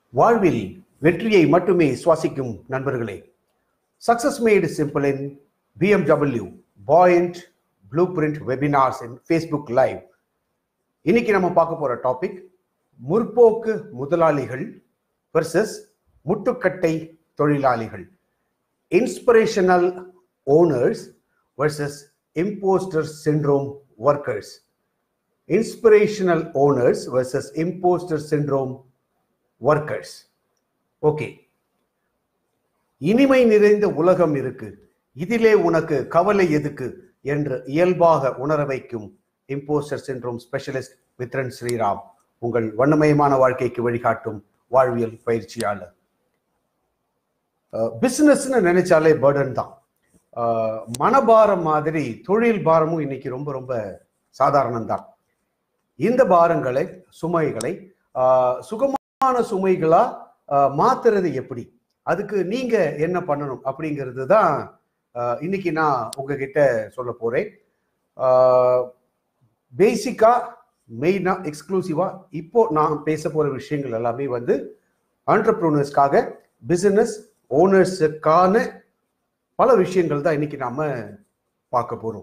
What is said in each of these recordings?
வாழ்வில் வெற்றியை மட்டுமே சுவாசிக்கும் நண்பர்களே success made simple in BMW point blueprint webinars in Facebook live இன்னைக்கு நம்ம பார்க்க போற டாபிக் முற்போக்கு முதலாளிகள் வெர்சஸ் முட்டுக்கட்டை தொழிலாளிகள் inspirational owners versus imposter syndrome workers inspirational owners versus imposter syndrome workers okay இனிமை நிறைந்த உலகம் இருக்கு இதிலே உனக்கு கவலை எதுக்கு என்று இயல்பாக உணர வைக்கும் imposter syndrome specialist Vithran Sriram உங்கள் வண்ணமயமான வாழ்க்கைக்கு வழிகாட்டும் வாழ்வியல் பயிற்சியாளர் பிசினஸ்னு நினைச்சாலே பேர்டன் தான் அஹ், மனபாரம் மாதிரி தொழில் பாரமும் இன்னைக்கு ரொம்ப ரொம்ப சாதாரணம் தான் இந்த பாரங்களை சுமைகளை அஹ், சுகமான சுமைகளா அஹ், மாத்துறது எப்படி அதுக்கு நீங்க என்ன பண்ணணும் அப்படிங்கிறது தான் அஹ், இன்னைக்கு நான் உங்ககிட்ட சொல்ல போறேன் பேசிக்கா மெயினா எக்ஸ்க்ளூசிவா இப்போ நான் பேச போற விஷயங்கள் எல்லாமே வந்து ஆண்டர்பிரினர்ஸ்க்காக பிசினஸ் ஓனர்ஸுக்கான பல விஷயங்கள் தான் இன்னைக்கு நாம பார்க்க போறோம்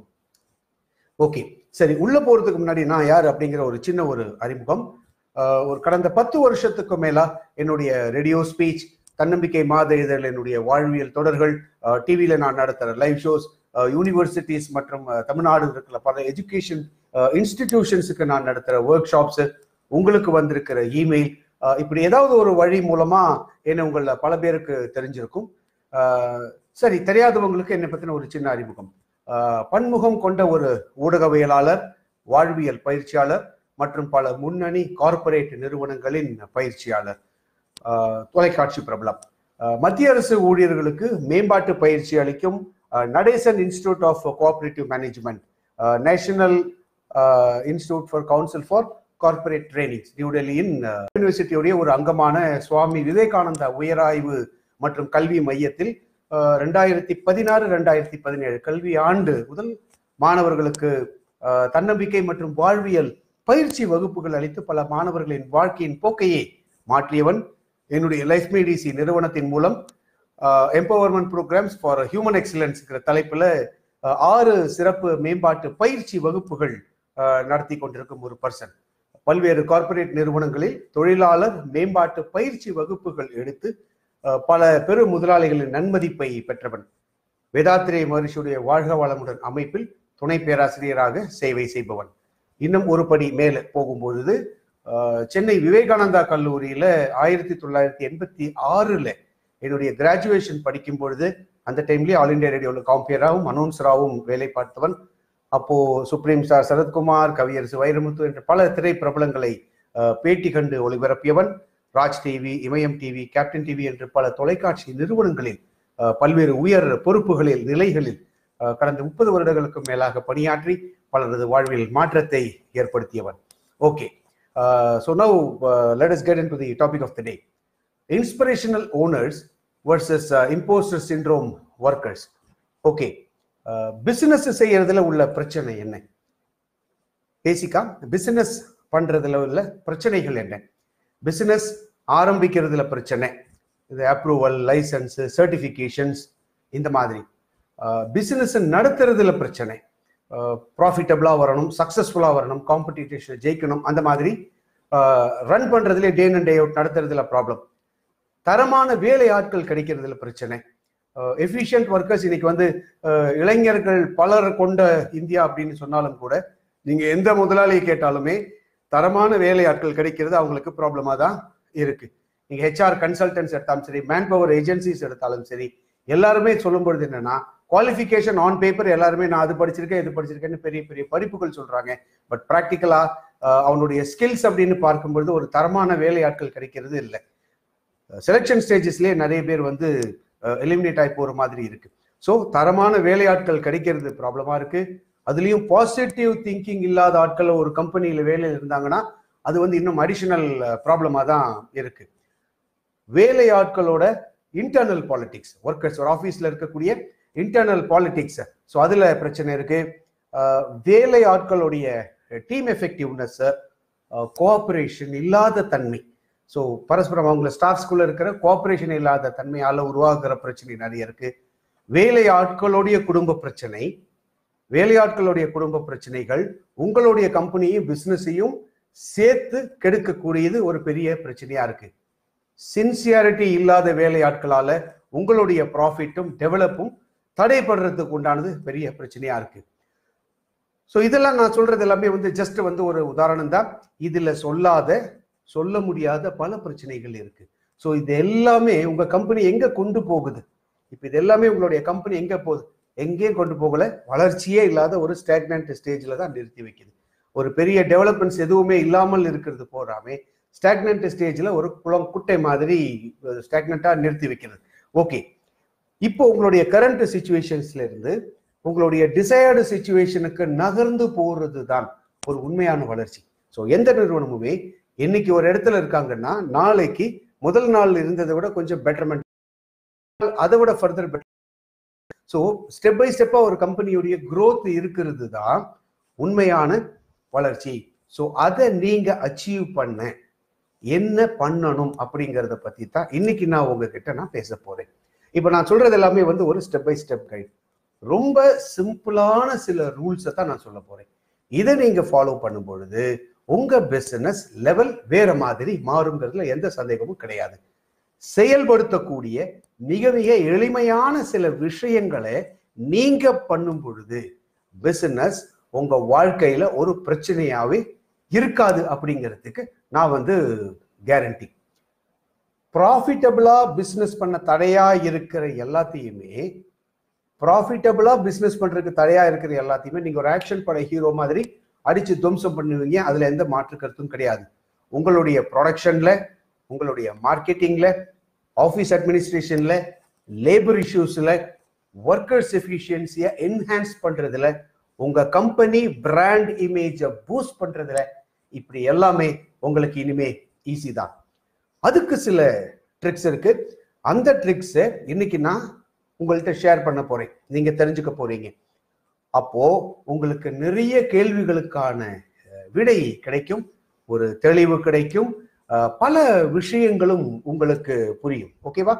ஓகே சரி உள்ள போறதுக்கு முன்னாடி நான் யார் அப்படிங்கிற ஒரு சின்ன ஒரு அறிமுகம் அஹ், ஒரு கடந்த பத்து வருஷத்துக்கு மேலா என்னுடைய ரேடியோ ஸ்பீச் தன்னம்பிக்கை மாத இதழ் என்னுடைய வாழ்வியல் தொடர்கள் டிவியில நான் நடத்துற லைவ் ஷோஸ் யூனிவர்சிட்டிஸ் மற்றும் அஹ், தமிழ்நாடு இருக்கிற பல எஜுகேஷன் இன்ஸ்டிடியூஷன்ஸுக்கு நான் நடத்துற ஒர்க் ஷாப்ஸ் உங்களுக்கு வந்திருக்கிற இமெயில் இப்படி ஏதாவது ஒரு வழி மூலமா என்ன உங்கள பல பேருக்கு தெரிஞ்சிருக்கும் அஹ், சரி தெரியாதவங்களுக்கு என்னை பத்தின ஒரு சின்ன அறிமுகம் அஹ், பன்முகம் கொண்ட ஒரு ஊடகவியலாளர் வாழ்வியல் பயிற்சியாளர் மற்றும் பல முன்னணி கார்ப்பரேட் நிறுவனங்களின் பயிற்சியாளர் அஹ், தொலைக்காட்சி பிரபலம் அஹ், மத்திய அரசு ஊழியர்களுக்கு மேம்பாட்டு பயிற்சி அளிக்கும் அஹ், Natesan institute of cooperative management national institute for council for corporate trainings நியூடெல்லியின் யூனிவர்சிட்டியுடைய ஒரு அங்கமான சுவாமி விவேகானந்தா உயராய்வு மற்றும் கல்வி மையத்தில் அஹ், ரெண்டாயிரத்தி பதினாறு ரெண்டாயிரத்தி பதினேழு கல்வி ஆண்டு முதல் மாணவர்களுக்கு அஹ், தன்னம்பிக்கை மற்றும் வாழ்வியல் பயிற்சி வகுப்புகள் அளித்து பல மாணவர்களின் வாழ்க்கையின் போக்கையே மாற்றியவன் என்னுடைய லைஃப் மேடிசி நிறுவனத்தின் மூலம் எம்பவர்மெண்ட் ப்ரோக்ராம்ஸ் ஃபார் ஹியூமன் எக்ஸலன்ஸ்ங்கிற தலைப்புல அஹ், ஆறு சிறப்பு மேம்பாட்டு பயிற்சி வகுப்புகள் அஹ், நடத்தி கொண்டிருக்கும் ஒரு பர்சன் பல்வேறு கார்ப்பரேட் நிறுவனங்களில் தொழிலாளர் மேம்பாட்டு பயிற்சி வகுப்புகள் எடுத்து அஹ், பல பெரு முதலாளிகளின் நன்மதிப்பை பெற்றவன் வேதாத்திரே மகரிஷியுடைய வாழ்க வளமுடன் அமைப்பில் துணை பேராசிரியராக சேவை செய்பவன் இன்னும் ஒரு படி மேலே போகும்பொழுது அஹ், சென்னை விவேகானந்தா கல்லூரியில ஆயிரத்தி தொள்ளாயிரத்தி எண்பத்தி ஆறுல என்னுடைய கிராஜுவேஷன் படிக்கும் பொழுது அந்த டைம்லயே ஆல் இந்தியா ரேடியோவில் காம்பியராகவும் அனௌன்சராகவும் வேலை பார்த்தவன் அப்போ சுப்ரீம் ஸ்டார் சரத்குமார் கவியரசு வைரமுத்து என்ற பல திரை பிரபலங்களை அஹ், பேட்டி கண்டு ஒளிபரப்பியவன் Raj TV Imayam TV Captain TV என்று பல தொலைக்காட்சி நிறுவனங்களில் அஹ், பல்வேறு உயர் பொறுப்புகளில் நிலைகளில் அஹ், கடந்த முப்பது வருடங்களுக்கு மேலாக பணியாற்றி பலரது வாழ்வில் மாற்றத்தை ஏற்படுத்தியவன் okay so now let us get into the topic of the day inspirational owners versus uh, imposter syndrome workers okay business செய்யறதுல உள்ள பிரச்சனை என்ன பேசிக்கா பிசினஸ் பண்றதுல உள்ள பிரச்சனைகள் என்ன பிசினஸ் ஆரம்பிக்கிறதுல பிரச்சனை இது அப்ரூவல் லைசன்ஸ் சர்டிஃபிகேஷன்ஸ் இந்த மாதிரி பிசினஸ் நடத்துறதுல பிரச்சனை ப்ராஃபிட்டபிளா வரணும் சக்சஸ்ஃபுல்லா வரணும் காம்படிஷன் ஜெயிக்கணும் அந்த மாதிரி ரன் பண்றதுல டே அண்ட் டே அவுட் நடத்துறதுல ப்ராப்ளம் தரமான வேலை ஆட்கள் கிடைக்கிறதுல பிரச்சனை எஃபிஷியன்ட் ஒர்க்கர்ஸ் இன்னைக்கு வந்து அஹ், இளைஞர்கள் பலர் கொண்ட இந்தியா அப்படின்னு சொன்னாலும் கூட நீங்க எந்த முதலாளியை கேட்டாலுமே தரமான வேலை ஆட்கள் கிடைக்கிறது அவங்களுக்கு ப்ராப்ளமா தான் இருக்கு நீங்க ஹெச்ஆர் கன்சல்டன்ஸ் எடுத்தாலும் சரி மேன் பவர் ஏஜென்சிஸ் எடுத்தாலும் சரி எல்லாருமே சொல்லும் பொழுது என்னன்னா குவாலிஃபிகேஷன் ஆன் பேப்பர் எல்லாருமே நான் அது படிச்சிருக்கேன் இது படிச்சிருக்கேன்னு பெரிய பெரிய படிப்புகள் சொல்றாங்க பட் ப்ராக்டிக்கலா அவனுடைய ஸ்கில்ஸ் அப்படின்னு பார்க்கும்பொழுது ஒரு தரமான வேலை ஆட்கள் கிடைக்கிறது இல்லை செலெக்ஷன் ஸ்டேஜஸ்லேயே நிறைய பேர் வந்து எலிமினேட் ஆகி போற மாதிரி இருக்கு ஸோ தரமான வேலையாட்கள் கிடைக்கிறது ப்ராப்ளமா இருக்கு அதுலயும் பாசிட்டிவ் திங்கிங் இல்லாத ஆட்கள் ஒரு கம்பெனியில வேலையில் இருந்தாங்கன்னா அது வந்து இன்னும் அடிஷனல் ப்ராப்ளமா தான் இருக்கு வேலை ஆட்களோட இன்டர்னல் பாலிடிக்ஸ் ஒர்க்கர்ஸ் ஒரு ஆஃபீஸ்ல இருக்கக்கூடிய இன்டர்னல் பாலிடிக்ஸ் ஸோ அதுல பிரச்சனை இருக்கு அஹ், வேலை ஆட்களுடைய டீம் எஃபெக்டிவ்னஸ் கோஆபரேஷன் இல்லாத தன்மை ஸோ பரஸ்பரம் அவங்கள ஸ்டாஃப்ஸ்குள்ள இருக்கிற கோஆபரேஷன் இல்லாத தன்மையால உருவாகிற பிரச்சனை நிறைய இருக்கு வேலை ஆட்களுடைய குடும்ப பிரச்சனை வேலையாட்களுடைய குடும்ப பிரச்சனைகள் உங்களுடைய கம்பெனியும் பிசினஸையும் சேர்த்து கெடுக்கக்கூடியது ஒரு பெரிய பிரச்சனையா இருக்கு சின்சியாரிட்டி இல்லாத வேலையாட்களால உங்களுடைய ப்ராஃபிட்டும் டெவலப்பும் தடைப்படுறதுக்கு உண்டானது பெரிய பிரச்சனையா இருக்கு ஸோ இதெல்லாம் நான் சொல்றது எல்லாமே வந்து ஜஸ்ட் வந்து ஒரு உதாரணம் தான் இதுல சொல்லாத சொல்ல முடியாத பல பிரச்சனைகள் இருக்கு ஸோ இது எல்லாமே உங்க கம்பெனி எங்க கொண்டு போகுது இப்போ இது எல்லாமே உங்களுடைய கம்பெனி எங்க போகுது எங்கேயும் கொண்டு போகல வளர்ச்சியே இல்லாத ஒரு ஸ்டாக்னன்ட் ஸ்டேஜில் தான் நிறுத்தி வைக்குது ஒரு பெரிய டெவலப்மெண்ட்ஸ் எதுவுமே இல்லாமல் இருக்கிறது போறாமே ஸ்டாக்னன்ட் ஸ்டேஜில் ஒரு குளம் குட்டை மாதிரி ஸ்டாக்னண்ட்டாக நிறுத்தி வைக்கிறது ஓகே இப்போ உங்களுடைய கரண்ட் சுச்சுவேஷன்ஸ்ல இருந்து உங்களுடைய டிசையர்டு சுச்சுவேஷனுக்கு நகர்ந்து போறது தான் ஒரு உண்மையான வளர்ச்சி ஸோ எந்த நிறுவனமுமே இன்னைக்கு ஒரு இடத்துல இருக்காங்கன்னா நாளைக்கு முதல் நாள் இருந்ததை விட கொஞ்சம் பெட்டர்மெண்ட் அதை விட further better so step by ஸ்டெப்பா ஒரு கம்பெனியுடைய growth இருக்கிறது தான் உண்மையான வளர்ச்சி ஸோ அதை நீங்க அச்சீவ் பண்ண என்ன பண்ணணும் அப்படிங்கிறத பத்தி தான் இன்னைக்கு நான் உங்ககிட்ட நான் பேச போறேன் இப்போ நான் சொல்றது எல்லாமே வந்து ஒரு ஸ்டெப் பை ஸ்டெப் கைட் ரொம்ப சிம்பிளான சில ரூல்ஸை தான் நான் சொல்ல போறேன் இதை நீங்க ஃபாலோ பண்ணும் பொழுது உங்க பிசினஸ் லெவல் வேற மாதிரி மாறுங்கிறதுல எந்த சந்தேகமும் கிடையாது செயல்படுத்தக்கூடிய மிக மிக எளிமையான சில விஷயங்களை நீங்க பண்ணும் பொழுது பிசினஸ் உங்க வாழ்க்கையில ஒரு பிரச்சனையாவே இருக்காது அப்படிங்கிறதுக்கு நான் வந்து கேரண்டி ப்ராஃபிட்டபிளா பிசினஸ் பண்ண தடையா இருக்கிற எல்லாத்தையுமே ப்ராஃபிட்டபிளா பிசினஸ் பண்றதுக்கு தடையா இருக்கிற எல்லாத்தையுமே நீங்க ஒரு ஆக்ஷன் பட ஹீரோ மாதிரி அடிச்சு துவம்சம் பண்ணுவீங்க அதுல எந்த மாற்று கருத்தும் கிடையாது உங்களுடைய ப்ரொடக்ஷன்ல உங்களுடைய மார்க்கெட்டிங்ல ஆஃபீஸ் அட்மினிஸ்ட்ரேஷன்ல லேபர் இஷ்யூஸ்ல ஒர்க்கர்ஸ் எஃபிஷியன்சியை என்ஹான்ஸ் பண்றதுல உங்க கம்பெனி பிராண்ட் இமேஜை பூஸ்ட் பண்றதுல இப்படி எல்லாமே உங்களுக்கு இனிமே ஈஸி தான் அதுக்கு சில ட்ரிக்ஸ் இருக்கு அந்த ட்ரிக்ஸை இன்னைக்கு நான் உங்கள்கிட்ட ஷேர் பண்ண போறேன் நீங்க தெரிஞ்சுக்க போறீங்க அப்போ உங்களுக்கு நிறைய கேள்விகளுக்கான அஹ், விடை கிடைக்கும் ஒரு தெளிவு கிடைக்கும் அஹ், பல விஷயங்களும் உங்களுக்கு புரியும் ஓகேவா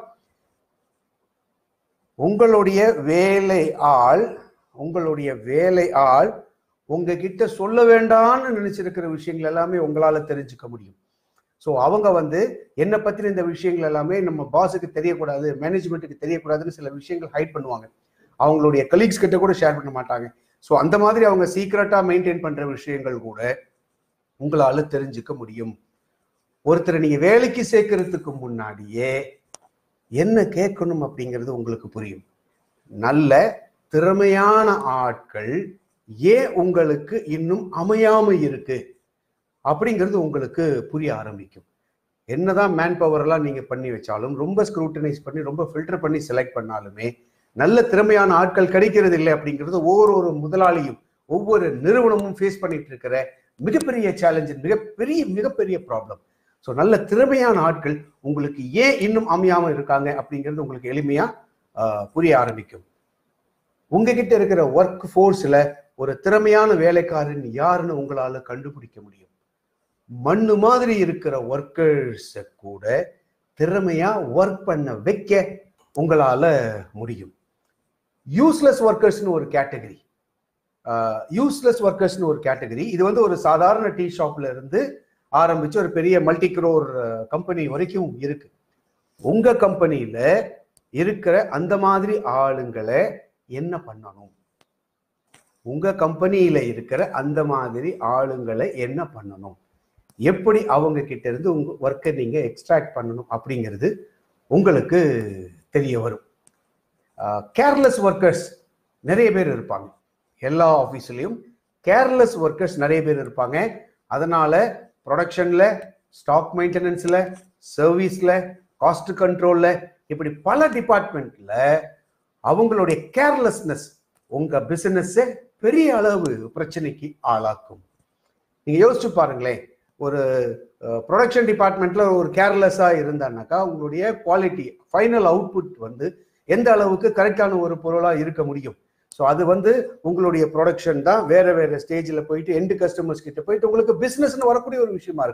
உங்களுடைய வேலை ஆள் உங்களுடைய வேலை ஆள் உங்ககிட்ட சொல்ல வேண்டாம்னு நினைச்சிருக்கிற விஷயங்கள் எல்லாமே உங்களால தெரிஞ்சுக்க முடியும் ஸோ அவங்க வந்து என்னை பத்தின இந்த விஷயங்கள் எல்லாமே நம்ம பாஸுக்கு தெரியக்கூடாது மேனேஜ்மெண்ட்டுக்கு தெரியக்கூடாதுன்னு சில விஷயங்கள் ஹைட் பண்ணுவாங்க அவங்களுடைய கலீக்ஸ் கிட்ட கூட ஷேர் பண்ண மாட்டாங்க ஸோ அந்த மாதிரி அவங்க சீக்கிரட்டா மெயின்டைன் பண்ற விஷயங்கள் கூட உங்களால தெரிஞ்சுக்க முடியும் ஒருத்தரை நீங்க வேலைக்கு சேர்க்கறதுக்கு முன்னாடியே என்ன கேட்கணும் அப்படிங்கிறது உங்களுக்கு புரியும் நல்ல திறமையான ஆட்கள் ஏன் உங்களுக்கு இன்னும் அமையாம இருக்கு அப்படிங்கிறது உங்களுக்கு புரிய ஆரம்பிக்கும் என்னதான் மேன் பவர் எல்லாம் நீங்க பண்ணி வச்சாலும் ரொம்ப ஸ்க்ரூட்டனைஸ் பண்ணி ரொம்ப ஃபில்டர் பண்ணி செலக்ட் பண்ணாலுமே நல்ல திறமையான ஆட்கள் கிடைக்கிறது இல்லை அப்படிங்கிறது ஒவ்வொரு ஒரு முதலாளியும் ஒவ்வொரு நிறுவனமும் ஃபேஸ் பண்ணிட்டு இருக்கிற மிகப்பெரிய சேலஞ்சு மிகப்பெரிய மிகப்பெரிய ப்ராப்ளம் ஸோ நல்ல திறமையான ஆட்கள் உங்களுக்கு ஏன் இன்னும் அமையாம இருக்காங்க அப்படிங்கிறது உங்களுக்கு எளிமையா ஆஹ், புரிய ஆரம்பிக்கும் உங்ககிட்ட இருக்கிற ஒர்க் ஃபோர்ஸ்ல ஒரு திறமையான வேலைக்காரன் யாருன்னு உங்களால கண்டுபிடிக்க முடியும் மண்ணு மாதிரி இருக்கிற ஒர்க்கர்ஸ கூட திறமையா ஒர்க் பண்ண வைக்க உங்களால முடியும் யூஸ்லெஸ் ஒர்க்கர்ஸ்னு ஒரு கேட்டகரி யூஸ்லெஸ் ஒர்க்கர்ஸ்னு ஒரு கேட்டகரி இது வந்து ஒரு சாதாரண டீ ஷாப்ல இருந்து ஆரம்பிச்சு ஒரு பெரிய மல்டி குரோர் கம்பெனி வரைக்கும் இருக்கு உங்க கம்பெனியில இருக்கிற அந்த மாதிரி ஆளுங்களை என்ன பண்ணணும் உங்க கம்பெனியில இருக்கிற அந்த மாதிரி ஆளுங்களை என்ன பண்ணணும் எப்படி அவங்க கிட்ட இருந்து உங்க ஒர்க்கை நீங்க எக்ஸ்ட்ராக்ட் பண்ணணும் அப்படிங்கிறது உங்களுக்கு தெரிய வரும் கேர்லெஸ் ஒர்க்கர்ஸ் நிறைய பேர் இருப்பாங்க எல்லா ஆஃபீஸ்லயும் கேர்லெஸ் ஒர்க்கர்ஸ் நிறைய பேர் இருப்பாங்க அதனால ப்ரொடக்ஷன்ல ஸ்டாக் மெயின்டெனன்ஸ்ல சர்வீஸ்ல காஸ்ட் கண்ட்ரோல்ல இப்படி பல டிபார்ட்மெண்ட்ல அவங்களுடைய கேர்லெஸ்னஸ் உங்க பிசினஸ் பெரிய அளவு பிரச்சனைக்கு ஆளாக்கும் நீங்க யோசிச்சு பாருங்களேன் ஒரு ப்ரொடக்ஷன் டிபார்ட்மெண்ட்ல ஒரு கேர்லெஸ்ஸா இருந்தான்னாக்கா உங்களுடைய குவாலிட்டி ஃபைனல் அவுட்புட் வந்து எந்த அளவுக்கு கரெக்டான ஒரு பொருளா இருக்க முடியும் ஸோ அது வந்து உங்களுடைய ப்ரொடக்ஷன் தான் வேற வேற ஸ்டேஜில் போயிட்டு எண்டு கஸ்டமர்ஸ் கிட்ட போயிட்டு உங்களுக்கு பிஸ்னஸ்னு வரக்கூடிய ஒரு விஷயமா இருக்கு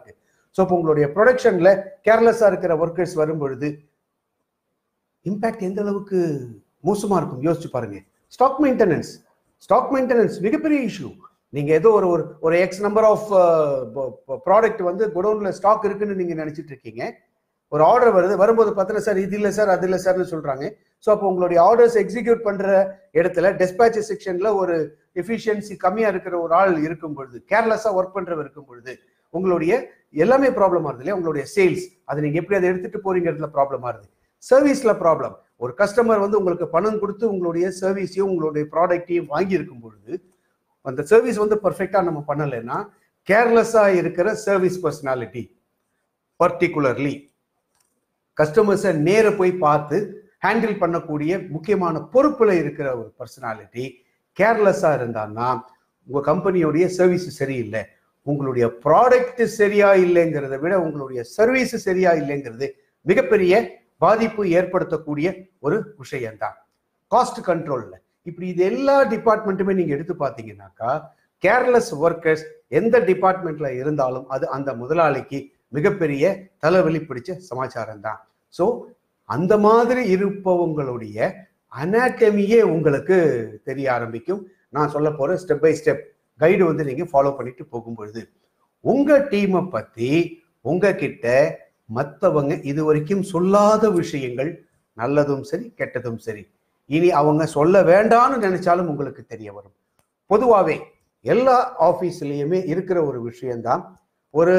ஸோ இப்போ உங்களுடைய ப்ரொடக்ஷன்ல கேர்லெஸ்ஸா இருக்கிற ஒர்க்கர்ஸ் வரும் பொழுது இம்பாக்ட் எந்த அளவுக்கு மோசமா இருக்கும் யோசிச்சு பாருங்க ஸ்டாக் மெயின்டெனன்ஸ் ஸ்டாக் மெயின்டெனன்ஸ் மிகப்பெரிய இஷ்யூ நீங்க ஏதோ ஒரு ஒரு ஒரு எக்ஸ் நம்பர் ஆஃப் ப்ராடக்ட் வந்து குடோன்ல ஸ்டாக் இருக்குன்னு நீங்க நினைச்சிட்டு இருக்கீங்க ஒரு ஆர்டர் வருது வரும்போது பார்த்தீங்கன்னா சார் இது இல்லை சார் அது இல்லை சார்னு சொல்றாங்க ஸோ அப்போ உங்களுடைய ஆர்டர்ஸ் எக்ஸிக்யூட் பண்ற இடத்துல டெஸ்பேச் செக்ஷன்ல ஒரு எஃபிஷியன்சி கம்மியா இருக்கிற ஒரு ஆள் இருக்கும் பொழுது கேர்லெஸ்ஸா ஒர்க் பண்றவர் இருக்கும் பொழுது உங்களுடைய எல்லாமே ப்ராப்ளமா இருது இல்லையா உங்களுடைய சேல்ஸ் அதை நீங்க எப்படி அதை எடுத்துட்டு போறீங்கிறதுல ப்ராப்ளமா இருது சர்வீஸ்ல ப்ராப்ளம் ஒரு கஸ்டமர் வந்து உங்களுக்கு பணம் கொடுத்து உங்களுடைய சர்வீஸையும் உங்களுடைய ப்ராடக்டையும் வாங்கி இருக்கும் பொழுது அந்த சர்வீஸ் வந்து பர்ஃபெக்டா நம்ம பண்ணலைன்னா கேர்லெஸ்ஸா இருக்கிற சர்வீஸ் பர்சனாலிட்டி பர்டிகுலர்லி கஸ்டமர்ஸை நேர போய் பார்த்து ஹேண்டில் பண்ணக்கூடிய முக்கியமான பொறுப்புல இருக்கிற ஒரு பர்சனாலிட்டி கேர்லெஸ்ஸா இருந்தான்னா உங்க கம்பெனியோடைய சர்வீஸ் சரியில்லை உங்களுடைய ப்ராடக்ட் சரியா இல்லைங்கிறத விட உங்களுடைய சர்வீஸ் சரியா இல்லைங்கிறது மிகப்பெரிய பாதிப்பு ஏற்படுத்தக்கூடிய ஒரு விஷயம்தான் காஸ்ட் கண்ட்ரோல்ல இப்படி இது எல்லா டிபார்ட்மெண்ட்டுமே நீங்க எடுத்து பார்த்தீங்கன்னாக்கா கேர்லெஸ் ஒர்க்கர்ஸ் எந்த டிபார்ட்மெண்ட்ல இருந்தாலும் அது அந்த முதலாளிக்கு மிகப்பெரிய தலைவலி பிடிச்ச சமாச்சாரம் தான் ஸோ அந்த மாதிரி இருப்பவங்களுடைய அனாட்டமியே உங்களுக்கு தெரிய ஆரம்பிக்கும் நான் சொல்ல போற ஸ்டெப் பை ஸ்டெப் கைடு வந்து நீங்க ஃபாலோ பண்ணிட்டு போகும் பொழுது உங்க டீமை பத்தி உங்ககிட்ட மற்றவங்க இது வரைக்கும் சொல்லாத விஷயங்கள் நல்லதும் சரி கெட்டதும் சரி இனி அவங்க சொல்ல வேண்டாம்னு நினைச்சாலும் உங்களுக்கு தெரிய வரும் பொதுவாகவே எல்லா ஆஃபீஸ்லேயுமே இருக்கிற ஒரு விஷயம்தான் ஒரு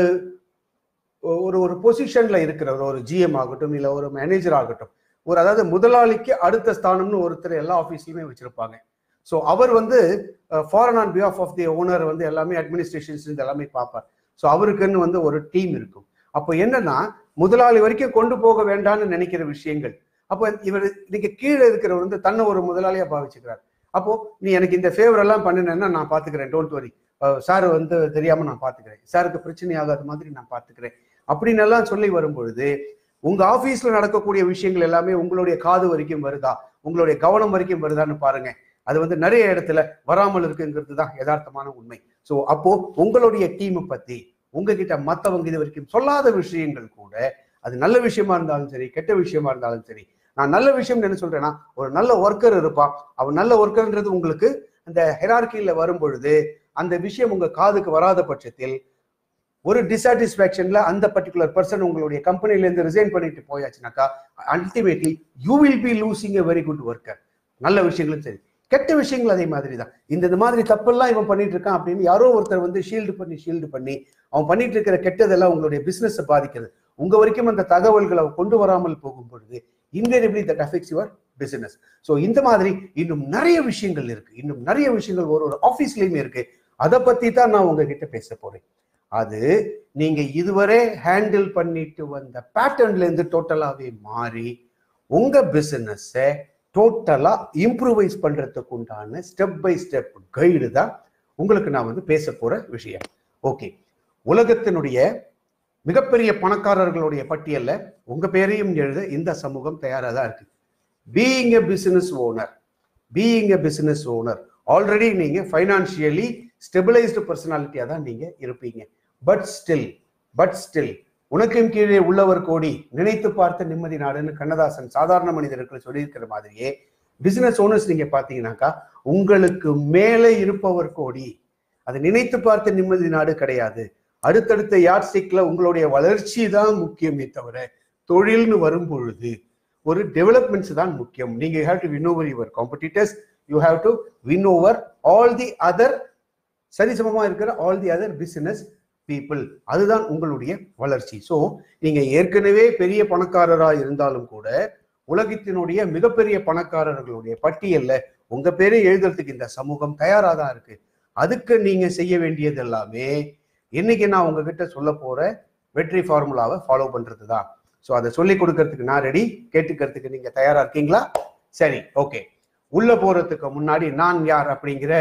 ஒரு ஒரு பொசிஷன்ல இருக்கிற ஒரு ஜிஎம் ஆகட்டும் இல்லை ஒரு மேனேஜர் ஆகட்டும் ஒரு அதாவது முதலாளிக்கு அடுத்த ஸ்தானம்னு ஒருத்தர் எல்லா ஆஃபீஸ்லையுமே வச்சிருப்பாங்க ஸோ அவர் வந்து foreman on behalf of the owner வந்து எல்லாமே அட்மினிஸ்ட்ரேஷன்ஸ் எல்லாமே பார்ப்பார் ஸோ அவருக்குன்னு வந்து ஒரு டீம் இருக்கும் அப்போ என்னன்னா முதலாளி வரைக்கும் கொண்டு போக வேண்டாம்னு நினைக்கிற விஷயங்கள் அப்போ இவர் இன்னைக்கு கீழே இருக்கிறவர் வந்து தன்னை ஒரு முதலாளியா பாவிச்சுக்கிறார் அப்போ நீ எனக்கு இந்த ஃபேவர் எல்லாம் பண்ணினேன்னா நான் பாத்துக்கிறேன் டோன்ட் வரி சார் வந்து தெரியாம நான் பாத்துக்கிறேன் சாருக்கு பிரச்சனை ஆகாத மாதிரி நான் பாத்துக்கிறேன் அப்படின்னு எல்லாம் சொல்லி வரும்பொழுது உங்க ஆபீஸ்ல நடக்கக்கூடிய விஷயங்கள் எல்லாமே உங்களுடைய காது வரைக்கும் வருதா உங்களுடைய கவனம் வரைக்கும் வருதான்னு பாருங்க அது வந்து நிறைய இடத்துல வராமல் இருக்குங்கிறது தான் யதார்த்தமான உண்மை ஸோ அப்போ உங்களுடைய டீமை பத்தி உங்ககிட்ட மற்றவங்க இது வரைக்கும் சொல்லாத விஷயங்கள் கூட அது நல்ல விஷயமா இருந்தாலும் சரி கெட்ட விஷயமா இருந்தாலும் சரி நான் நல்ல விஷயம் என்ன சொல்றேன்னா ஒரு நல்ல ஒர்க்கர் இருப்பான் அவன் நல்ல ஒர்க்கர்ன்றது உங்களுக்கு அந்த ஹெரார்கியில வரும் பொழுது அந்த விஷயம் உங்க காதுக்கு வராத பட்சத்தில் ஒரு டிசாட்டிஸ்பேக்ஷன்ல அந்த பர்டிகுலர் பர்சன் உங்களுடைய கம்பெனில இருந்து ரிசைன் பண்ணிட்டு போயாச்சுனாக்கா ultimately you will be losing a very good worker நல்ல விஷயங்களும் சரி கெட்ட விஷயங்கள் அதே மாதிரி தான் இந்த இந்த மாதிரி தப்பெல்லாம் இவன் பண்ணிட்டு இருக்கான் அப்படின்னு யாரோ ஒருத்தர் வந்து ஷீல்டு பண்ணி ஷீல்டு பண்ணி அவன் பண்ணிட்டு இருக்கிற கெட்டதெல்லாம் உங்களுடைய பிசினஸ் பாதிக்கிறது உங்க வரைக்கும் அந்த தகவல்களை கொண்டு வராமல் போகும் பொழுது invariably that affects your business so இந்த மாதிரி இன்னும் நிறைய விஷயங்கள் இருக்கு இன்னும் நிறைய விஷயங்கள் ஒரு ஒரு ஆஃபீஸ்லயுமே இருக்கு அதை பத்தி தான் நான் உங்ககிட்ட பேச போறேன் அது நீங்க இதுவரை ஹேண்டில் பண்ணிட்டு வந்த பேட்டர்ன்ல இருந்து டோட்டலாவே மாறி உங்க பிசினஸை டோட்டலா இம்ப்ரூவைஸ் பண்றதுக்கு உண்டான ஸ்டெப் பை ஸ்டெப் கைடு தான் உங்களுக்கு நான் வந்து பேச போற விஷயம் ஓகே உலகத்தினுடைய மிகப்பெரிய பணக்காரர்களுடைய பட்டியல்ல உங்க பேரையும் எழுத இந்த சமூகம் தயாராக தான் இருக்கு being a business owner being a business owner already நீங்க ஃபைனான்சியலி ஸ்டெபிளைஸ்டு பர்சனாலிட்டியா தான் நீங்க இருப்பீங்க பட் ஸ்டில் பட் ஸ்டில் உனக்கும் கீழே உள்ளவர் கோடி நினைத்து பார்த்த நிம்மதி நாடுன்னு கண்ணதாசன் சாதாரண மனிதர்கள் சொல்லியிருக்கிற மாதிரியே பிசினஸ் ஓனர்ஸ் நீங்க பாத்தீங்கன்னாக்கா உங்களுக்கு மேலே இருப்பவர் கோடி அதை நினைத்து பார்த்த நிம்மதி நாடு கிடையாது அடுத்தடுத்த யாட் ஸ்டிக்ல உங்களுடைய வளர்ச்சி தான் முக்கியமே தவிர தொழில்னு வரும் பொழுது ஒரு டெவலப்மெண்ட்ஸ் தான் முக்கியம் நீங்க have to win over your competitors you have to win over all the other சரிசமமா இருக்கிற all the other business people அதுதான் உங்களுடைய வளர்ச்சி ஸோ நீங்க ஏற்கனவே பெரிய பணக்காரராக இருந்தாலும் கூட உலகத்தினுடைய மிகப்பெரிய பணக்காரர்களுடைய பட்டியல்ல உங்க பேரை எழுதுறதுக்கு இந்த சமூகம் தயாரா தான் இருக்கு அதுக்கு நீங்க செய்ய வேண்டியது எல்லாமே இன்னைக்கு நான் உங்ககிட்ட சொல்ல போற வெற்றி ஃபார்முலாவை ஃபாலோ பண்றது தான் ஸோ அதை சொல்லி கொடுக்கறதுக்கு நான் ரெடி கேட்டுக்கிறதுக்கு நீங்க தயாரா இருக்கீங்களா சரி ஓகே உள்ள போறதுக்கு முன்னாடி நான் யார் அப்படிங்கிற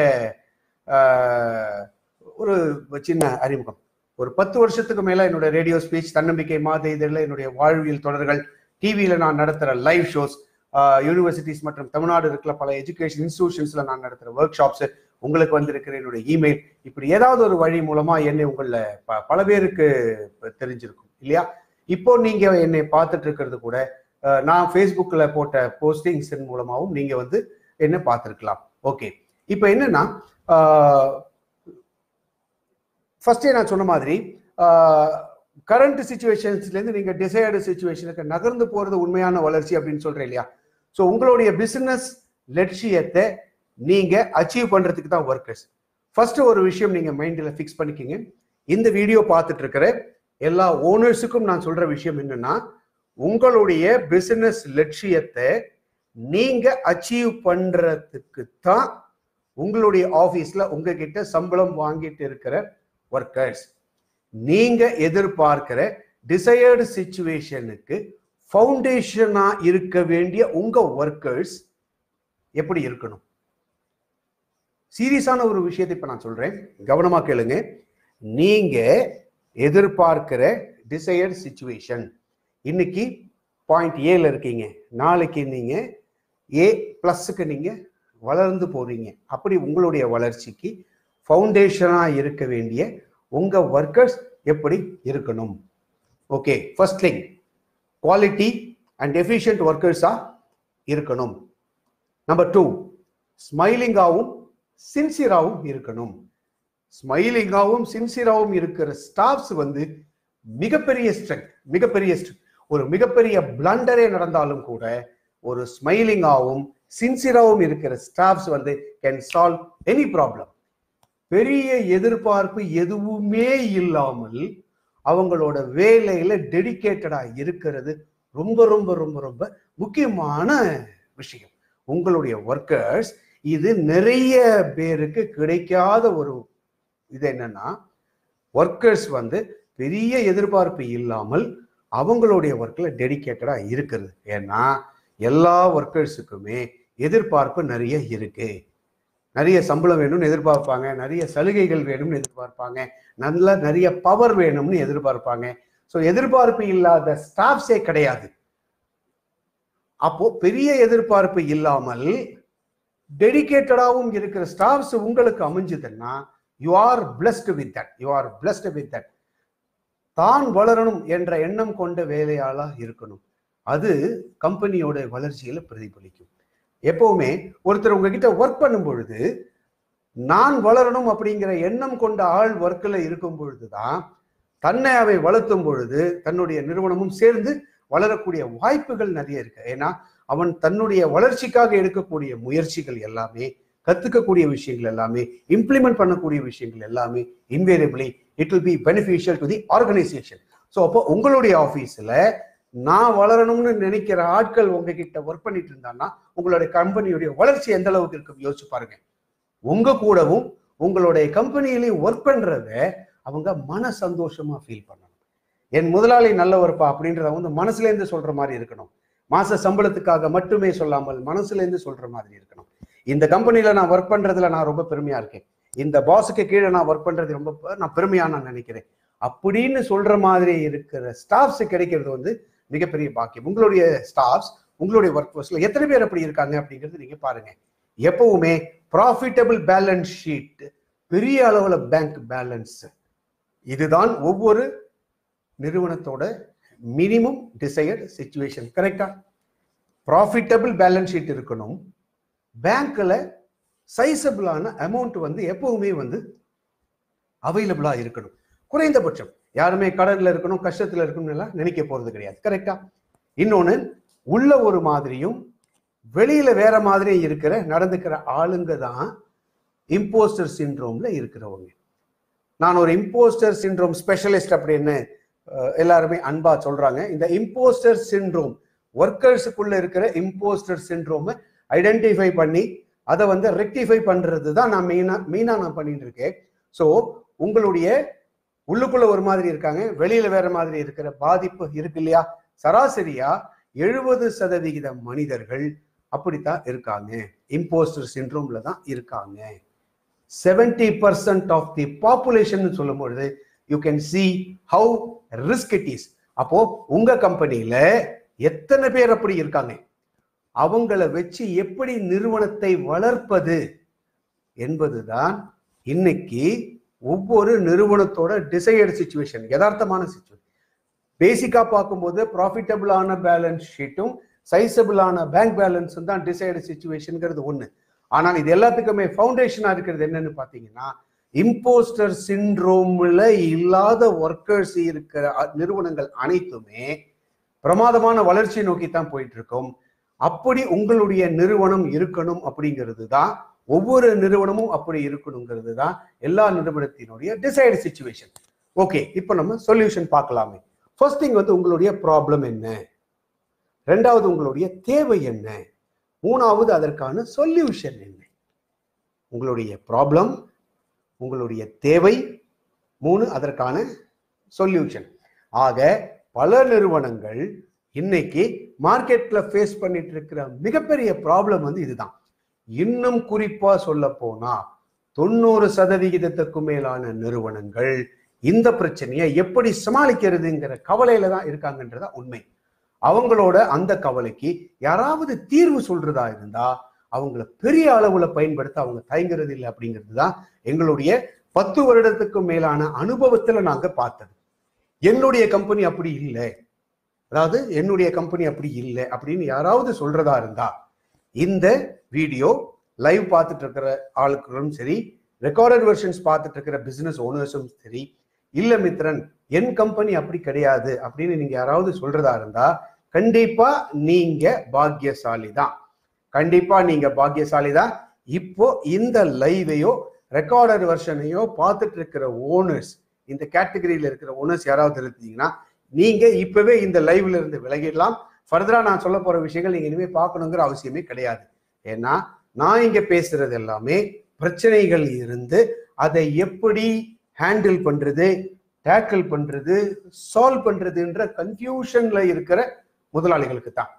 ஒரு சின்ன அறிமுகம் ஒரு பத்து வருஷத்துக்கு மேல என்னோட ரேடியோ ஸ்பீச் தன்னம்பிக்கை மாத இதழில் என்னுடைய வாழ்வியல் தொடர்கள் டிவியில நான் நடத்துற லைவ் ஷோஸ் யூனிவர்சிட்டிஸ் மற்றும் தமிழ்நாடு இருக்கிற பல எஜுகேஷன் இன்ஸ்டிடியூஷன்ஸ்ல நான் நடத்துற ஒர்க் ஷாப்ஸ் உங்களுக்கு வந்திருக்கிற என்னுடைய இமெயில் இப்படி ஏதாவது ஒரு வழி மூலமா என்னை உங்கள ப- பல பேருக்கு தெரிஞ்சிருக்கும் இல்லையா இப்போ நீங்க என்னை பார்த்துட்டு இருக்கிறது கூட அஹ், நான் ஃபேஸ்புக்கில் போட்ட போஸ்டிங்ஸ் மூலமாகவும் நீங்க வந்து என்ன பார்த்துருக்கலாம் ஓகே இப்போ என்னன்னா ஃபர்ஸ்டே நான் சொன்ன மாதிரி கரண்ட் சுச்சுவேஷன்ஸ்லேருந்து நீங்கள் டிசைர்டு சுச்சுவேஷனுக்கு நகர்ந்து போகிறது உண்மையான வளர்ச்சி அப்படின்னு சொல்கிறேன் இல்லையா ஸோ உங்களுடைய பிஸ்னஸ் லட்சியத்தை நீங்கள் அச்சீவ் பண்ணுறதுக்கு தான் ஒர்க்கர்ஸ் ஃபர்ஸ்ட் ஒரு விஷயம் நீங்கள் மைண்டில் ஃபிக்ஸ் பண்ணிக்கிங்க இந்த வீடியோ பார்த்துட்டு இருக்கிற எல்லா ஓனர்ஸுக்கும் நான் சொல்கிற விஷயம் என்னன்னா உங்களுடைய பிஸ்னஸ் லட்சியத்தை நீங்கள் அச்சீவ் பண்ணுறதுக்கு தான் உங்களுடைய ஆஃபீஸில் உங்ககிட்ட சம்பளம் வாங்கிட்டு இருக்கிற ஒர்க்கர்ஸ் நீங்க எதிர்பார்க்கிற டிசையர்டு சுச்சுவேஷனுக்கு ஃபவுண்டேஷனா இருக்க வேண்டிய உங்க ஒர்க்கர்ஸ் எப்படி இருக்கணும் சீரியஸான ஒரு விஷயத்தை இப்ப நான் சொல்றேன் கவனமா கேளுங்க நீங்க எதிர்பார்க்கிற டிசையர்டு சுச்சுவேஷன் இன்னைக்கு பாயிண்ட் ஏல இருக்கீங்க நாளைக்கு நீங்க ஏ பிளஸ்க்கு நீங்க வளர்ந்து போறீங்க அப்படி உங்களுடைய வளர்ச்சிக்கு ஃபவுண்டேஷனா இருக்க வேண்டிய உங்க ஒர்க்கர்ஸ் எப்படி இருக்கணும் okay first thing quality and efficient ஒர்க்கர்ஸா இருக்கணும் நம்பர் டூ ஸ்மைலிங்காகவும் சின்சியராகவும் இருக்கணும் ஸ்மைலிங்காகவும் சின்சியராகவும் இருக்கிற ஸ்டாஃப்ஸ் வந்து மிகப்பெரிய ஸ்ட்ரென்த் மிகப்பெரிய strength. ஒரு மிகப்பெரிய பிளண்டரே நடந்தாலும் கூட ஒரு ஸ்மைலிங்காகவும் சின்சியராகவும் இருக்கிற ஸ்டாஃப்ஸ் வந்து கேன் சால்வ் எனி ப்ராப்ளம் பெரிய எதிர்பார்ப்பு எதுவுமே இல்லாமல் அவங்களோட வேலையில டெடிகேட்டடா இருக்கிறது ரொம்ப ரொம்ப ரொம்ப ரொம்ப முக்கியமான விஷயம் உங்களுடைய ஒர்க்கர்ஸ் இது நிறைய பேருக்கு கிடைக்காத ஒரு இது என்னன்னா ஒர்க்கர்ஸ் வந்து பெரிய எதிர்பார்ப்பு இல்லாமல் அவங்களுடைய ஒர்க்கில் டெடிகேட்டடா இருக்கிறது ஏன்னா எல்லா ஒர்க்கர்ஸுக்குமே எதிர்பார்ப்பு நிறைய இருக்கு நிறைய சம்பளம் வேணும்னு எதிர்பார்ப்பாங்க நிறைய சலுகைகள் வேணும்னு எதிர்பார்ப்பாங்க நல்ல நிறைய பவர் வேணும்னு எதிர்பார்ப்பாங்க ஸோ எதிர்பார்ப்பு இல்லாத ஸ்டாஃப்ஸே கிடையாது அப்போ பெரிய எதிர்பார்ப்பு இல்லாமல் டெடிகேட்டடாகவும் இருக்கிற ஸ்டாஃப்ஸ் உங்களுக்கு அமைஞ்சதுன்னா you are blessed with that you are blessed with that தான் வளரணும் என்ற எண்ணம் கொண்ட வேலையாளா இருக்கணும் அது கம்பெனியோட வளர்ச்சியில பிரதிபலிக்கும் எப்பவுமே ஒருத்தர் உங்ககிட்ட ஒர்க் பண்ணும் பொழுது நான் வளரணும் அப்படிங்கிற எண்ணம் கொண்ட ஆள் ஒர்க்கில் இருக்கும் பொழுதுதான் தன்னை அவை வளர்த்தும் பொழுது தன்னுடைய நிறுவனமும் சேர்ந்து வளரக்கூடிய வாய்ப்புகள் நிறைய இருக்கு ஏன்னா அவன் தன்னுடைய வளர்ச்சிக்காக எடுக்கக்கூடிய முயற்சிகள் எல்லாமே கத்துக்கக்கூடிய விஷயங்கள் எல்லாமே இம்ப்ளிமெண்ட் பண்ணக்கூடிய விஷயங்கள் எல்லாமே invariably it will be beneficial to the organisation so அப்போ உங்களுடைய ஆஃபீஸில் நான் வளரணும்னு நினைக்கிற ஆட்கள் உங்ககிட்ட ஒர்க் பண்ணிட்டு இருந்தாங்கன்னா உங்களுடைய கம்பெனியுடைய வளர்ச்சி எந்த அளவுக்கு இருக்கும் யோசிச்சு பாருங்க உங்க கூடவும் உங்களுடைய கம்பெனியிலையும் ஒர்க் பண்றத அவங்க மன சந்தோஷமா ஃபீல் பண்ணணும் என் முதலாளி நல்லவர்ப்பா அப்படின்றத வந்து மனசுல இருந்து சொல்ற மாதிரி இருக்கணும் மாச சம்பளத்துக்காக மட்டுமே சொல்லாமல் மனசுல இருந்து சொல்ற மாதிரி இருக்கணும் இந்த கம்பெனில நான் ஒர்க் பண்றதுல நான் ரொம்ப பெருமையா இருக்கேன் இந்த பாஸுக்கு கீழே நான் ஒர்க் பண்றது ரொம்ப ப- நான் பெருமையா நான் நினைக்கிறேன் அப்படின்னு சொல்ற மாதிரி இருக்கிற ஸ்டாஃப்ஸ் கிடைக்கிறது வந்து மிகப்பெரிய பாக்கியம் உங்களுடைய ஸ்டாஃப்ஸ் உங்களுடைய ஒர்க் ஃபோர்ஸ்ல எத்தனை பேர் அப்படி இருக்காங்க அப்படிங்கிறது நீங்க பாருங்க எப்பவுமே ப்ராஃபிட்டபிள் பேலன்ஸ் ஷீட் பெரிய அளவுல பேங்க் பேலன்ஸ் இதுதான் ஒவ்வொரு நிறுவனத்தோட மினிமம் டிசையர்ட் சுச்சுவேஷன் கரெக்டா ப்ராஃபிட்டபிள் பேலன்ஸ் ஷீட் இருக்கணும் பேங்க்ல சைசபிளான அமௌண்ட் வந்து எப்பவுமே வந்து அவைலபிளா இருக்கணும் குறைந்தபட்சம் யாருமே கடன்ல இருக்கணும் கஷ்டத்துல இருக்கணும் எல்லாம் நினைக்க போறது கிடையாது கரெக்டா இன்னொன்னு உள்ள ஒரு மாதிரியும் வெளியில வேற மாதிரியும் இருக்கிற நடந்துக்கிற ஆளுங்க தான் இம்போஸ்டர் சிண்ட்ரோம்ல இருக்கிறவங்க நான் ஒரு இம்போஸ்டர் சிண்ட்ரோம் ஸ்பெஷலிஸ்ட் அப்படின்னு அஹ், எல்லாருமே அன்பா சொல்றாங்க இந்த இம்போஸ்டர் சிண்ட்ரோம் ஒர்க்கர்ஸுக்குள்ள இருக்கிற இம்போஸ்டர் சிண்ட்ரோமை ஐடென்டிஃபை பண்ணி அதை வந்து ரெக்டிஃபை பண்றது தான் நான் மெயினா மெயினா நான் பண்ணிட்டு இருக்கேன் ஸோ உங்களுடைய உள்ளுக்குள்ள ஒரு மாதிரி இருக்காங்க வெளியில வேற மாதிரி இருக்கிற பாதிப்பு இருக்கு இல்லையா சராசரியா எழுபது சதவிகித மனிதர்கள் அப்படித்தான் இருக்காங்க இம்போஸ்டர் சிண்ட்ரோம்ல தான் இருக்காங்க seventy percent of the population சொல்லும் பொழுது you can see how risk it is அப்போ உங்க கம்பெனியில எத்தனை பேர் அப்படி இருக்காங்க அவங்கள வச்சு எப்படி நிறுவனத்தை வளர்ப்பது என்பதுதான் இன்னைக்கு ஒவ்வொரு நிறுவனத்தோட டிசையர்டு சுச்சுவேஷன் யதார்த்தமான சுச்சுவேஷன் பேசிக்கா பார்க்கும்போது ப்ராஃபிட்டபிளான பேலன்ஸ் ஷீட்டும் சைசபிளான பேங்க் பேலன்ஸும் தான் டிசைடு சுச்சுவேஷனுங்கிறது ஒண்ணு ஆனால் இது எல்லாத்துக்குமே ஃபவுண்டேஷனா இருக்கிறது என்னன்னு பார்த்தீங்கன்னா இம்போஸ்டர் சிண்ட்ரோம்ல இல்லாத ஒர்க்கர்ஸ் இருக்கிற அ- நிறுவனங்கள் அனைத்துமே பிரமாதமான வளர்ச்சியை நோக்கி தான் போயிட்டு இருக்கோம் அப்படி உங்களுடைய நிறுவனம் இருக்கணும் அப்படிங்கிறது தான் ஒவ்வொரு நிறுவனமும் அப்படி இருக்கணுங்கிறது தான் எல்லா நிறுவனத்தினுடைய டிசைடு சுச்சுவேஷன் ஓகே இப்போ நம்ம சொல்யூஷன் பார்க்கலாமே ஃபர்ஸ்ட் திங் வந்து உங்களுடைய ப்ராப்ளம் என்ன ரெண்டாவது உங்களுடைய தேவை என்ன மூணாவது அதற்கான சொல்யூஷன் என்ன உங்களுடைய ப்ராப்ளம் உங்களுடைய தேவை மூணு அதற்கான சொல்யூஷன் ஆக பல நிறுவனங்கள் இன்னைக்கு மார்க்கெட்ல ஃபேஸ் பண்ணிட்டு இருக்கிற மிகப்பெரிய ப்ராப்ளம் வந்து இதுதான் இன்னும் குறிப்பா சொல்ல போனா தொண்ணூறு சதவிகிதத்துக்கும் மேலான நிறுவனங்கள் இந்த பிரச்சனையை எப்படி சமாளிக்கிறதுங்கிற கவலையில தான் இருக்காங்கன்றதா உண்மை அவங்களோட அந்த கவலைக்கு யாராவது தீர்வு சொல்றதா இருந்தா அவங்கள பெரிய அளவுல பயன்படுத்த அவங்க தயங்குறது இல்லை அப்படிங்கிறது தான் எங்களுடைய பத்து வருடத்துக்கும் மேலான அனுபவத்துல நாங்க பார்த்தது என்னுடைய கம்பெனி அப்படி இல்லை அதாவது என்னுடைய கம்பெனி அப்படி இல்லை அப்படின்னு யாராவது சொல்றதா இருந்தா இந்த வீடியோ லைவ் பார்த்துட்டு இருக்கிற ஆளுக்களும் சரி ரெக்கார்டட் வெர்ஷன்ஸ் பார்த்துட்டு இருக்கிற பிசினஸ் ஓனர்ஸும் சரி இல்ல மித்ரன் என் கம்பெனி அப்படி கிடையாது அப்படின்னு நீங்க யாராவது சொல்றதா இருந்தா கண்டிப்பா நீங்க பாக்கியசாலி தான் கண்டிப்பா நீங்க பாக்கியசாலி தான் இப்போ இந்த லைவையோ ரெக்கார்டட் வெர்ஷனையோ பார்த்துட்டு இருக்கிற ஓனர்ஸ் இந்த கேட்டகரியில இருக்கிற ஓனர்ஸ் யாராவது இருந்தீங்கன்னா நீங்க இப்பவே இந்த லைவ்ல இருந்து விலகிடலாம் ஃபர்தரா நான் சொல்ல போற விஷயங்கள் நீங்க இனிமே பார்க்கணுங்கிற அவசியமே கிடையாது ஏன்னா நான் இங்க பேசுறது எல்லாமே பிரச்சனைகள் இருந்து அதை எப்படி ஹேண்டில் பண்றது டேக்கிள் பண்றது சால்வ் பண்றதுன்ற கன்ஃபியூஷன்ல இருக்கிற முதலாளிகளுக்கு தான்